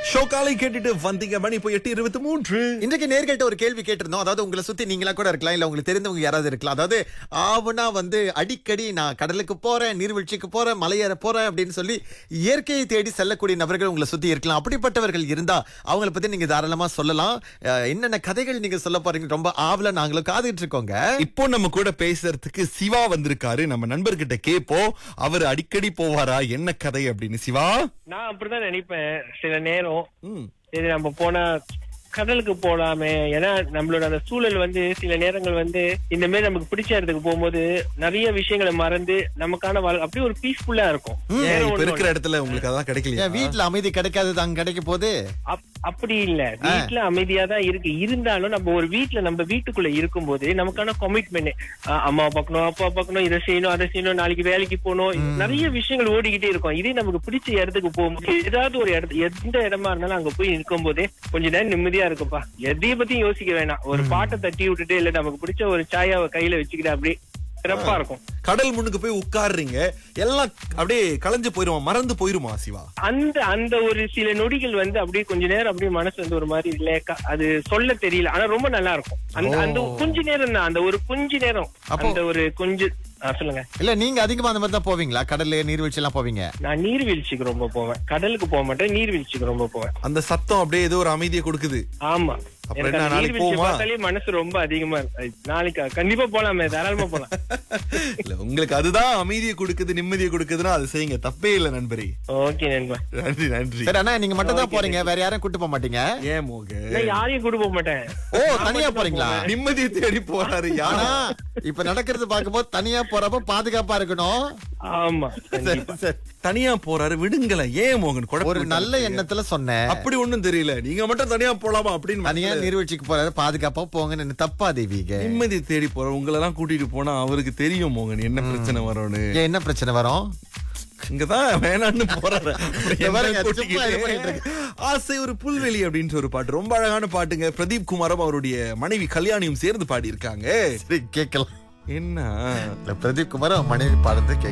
ஷோக்காலை கேட்டுட்டு வந்தீங்க மணி இப்போ எட்டு இருபத்தி மூன்று இன்றைக்கு நேர்கள்ட்ட ஒரு கேள்வி கேட்டிருந்தோம் அதாவது உங்களை சுத்தி நீங்களா கூட இருக்கலாம் இல்ல உங்களுக்கு தெரிந்தவங்க யாராவது இருக்கலாம் அதாவது ஆவுனா வந்து அடிக்கடி நான் கடலுக்கு போறேன் நீர்வீழ்ச்சிக்கு போறேன் மலையேற போறேன் அப்படின்னு சொல்லி இயற்கையை தேடி செல்லக்கூடிய நபர்கள் உங்களை சுத்தி இருக்கலாம் அப்படிப்பட்டவர்கள் இருந்தா அவங்கள பத்தி நீங்க தாராளமா சொல்லலாம் அஹ், என்னென்ன கதைகள் நீங்க சொல்ல போறீங்க ரொம்ப ஆவல நாங்களும் காத்துட்டு இருக்கோங்க இப்போ நம்ம கூட பேசுறதுக்கு சிவா வந்திருக்காரு நம்ம நண்பர்கிட்ட கேப்போம் அவர் அடிக்கடி போவாரா என்ன கதை அப்படின்னு சிவா நான் அப்படிதான் நினைப்பேன் சில நேரம் ம். சரி நம்ம போனா கடலுக்கு போலாமே ஏன்னா நம்மளோட அந்த சூழல் வந்து சில நேரங்கள் வந்து இந்த மாதிரி நமக்கு பிடிச்ச இடத்துக்கு போகும்போது நிறைய விஷயங்களை மறந்து நமக்கான வாழ்- அப்படியே ஒரு பீஸ்ஃபுல்லா இருக்கும் ஏன் வேற இப்ப ஒண்ணும் இருக்கிற இல்ல. இடத்துல உங்களுக்கு அதான் கிடைக்கலையா என் வீட்டுல அமைதி கிடைக்காதது அங்க கிடைக்க போது அப்- அப்படி இல்ல வீட்டுல அமைதியா தான் இருக்கு இருந்தாலும் நம்ம ஒரு வீட்டுல நம்ம வீட்டுக்குள்ள இருக்கும்போது நமக்கான கமிட்மெண்ட் அம்மா பார்க்கணும் அப்பா பார்க்கணும் இதை செய்யணும் அதை செய்யணும் நாளைக்கு வேலைக்கு போகணும் நிறைய விஷயங்கள் ஓடிக்கிட்டே இருக்கும் இதே நமக்கு பிடிச்ச இடத்துக்கு போகும்போது ஏதாவது ஒரு இடத்து எந்த இடமா இருந்தாலும் அங்க போய் இருக்கும் போதே கொஞ்ச நேரம் நிம்மதியா இருக்குப்பா எதைய பத்தியும் யோசிக்க வேணாம் ஒரு பாட்டை தட்டி விட்டுட்டு இல்ல நமக்கு பிடிச்ச ஒரு சாயாவை கையில வச்சுக்கிட்டு அப்படியே சிறப்பா இருக்கும் கடல் முன்னுக்கு போய் உட்காருறீங்க எல்லாம் அப்படியே கலைஞ்சு போயிருமா மறந்து போயிருமா சிவா அந்த அந்த ஒரு சில நொடிகள் வந்து அப்படியே கொஞ்ச நேரம் அப்படியே மனசு வந்து ஒரு மாதிரி லேக்கா அது சொல்ல தெரியல ஆனா ரொம்ப நல்லா இருக்கும் அந்த அந்த கொஞ்ச நேரம் தான் அந்த ஒரு கொஞ்ச நேரம் அப்போ- அந்த ஒரு கொஞ்ச ஆ, சொல்லுங்க இல்ல நீங்க அதிகமா அந்த மாதிரி தான் போவீங்களா கடல்ல நீர்வீழ்ச்சி எல்லாம் போவீங்க நான் நீர்வீழ்ச்சிக்கு ரொம்ப போவேன் கடலுக்கு போக மாட்டேன் நீர்வீழ்ச்சிக்கு ரொம்ப போவேன் அந்த சத்தம் அப்படியே ஏதோ ஒரு அமைதியை கொடுக்குது ஆமா அப்ப எனக்கு என்ன, அந்த நாளைக்கு நீர்வீழ்ச்சி போவோமா? பார்த்தாலே மனசு ரொம்ப அதிகமா இருக்கு நாளைக்கு கண்டிப்பா போலாமே தாராளமா போலாம் இல்ல உங்களுக்கு அதுதான் அமைதியை கொடுக்குது நிம்மதியை கொடுக்குதுன்னா அது செய்யுங்க தப்பே இல்ல நண்பரே ஓகே நண்பா நன்றி நன்றி சரி அண்ணா நீங்க மட்டும் தான் போறீங்க வேற யாரும் கூட்டு போக மாட்டீங்க ஏன் மோக நான் யாரையும் கூட்டு போக மாட்டேன் ஓ தனியா போறீங்களா நிம்மதியை தேடி போறாரு ஆனா யாரா இப்ப நடக்கிறது பார்க்கும்போது தனியா போறப்ப பாதுகாப்பா இருக்கணும் ஆமா சரி, சரி. தனியா போறாரு விடுங்களேன் ஏன் மோகன் குழப்பம் ஒரு நல்ல விட்டாரு? எண்ணத்துல சொன்னேன் அப்படி ஒண்ணும் தெரியல நீங்க மட்டும் தனியா போலாமா அப்படின்னு தனியா மனசுல நீர்வீழ்ச்சிக்கு போறாரு பாதுகாப்பா போங்கன்னு என்ன தப்பா தேவிங்க நிம்மதி தேடி போற உங்களை எல்லாம் கூட்டிட்டு போனா அவருக்கு தெரியும் மோகன் என்ன பிரச்சனை வரும்னு ஏன் என்ன பிரச்சனை வரும் இங்கதான் வேணான்னு போறாரு அப்படி இங்க பாருங்க, என்ன சும்மா இது கூட்டிக்கிட்டு? பண்ணிட்டு இருக்கு. ஆசை ஒரு புல்வெளி அப்படின்ற ஒரு பாட்டு ரொம்ப அழகான பாட்டுங்க பிரதீப் குமாரும் அவருடைய மனைவி கல்யாணியும் சேர்ந்து பாடி இருக்காங்க சரி கேட்கலாம் என்ன இல்ல பிரதீப் குமார் மனைவி பாடுறது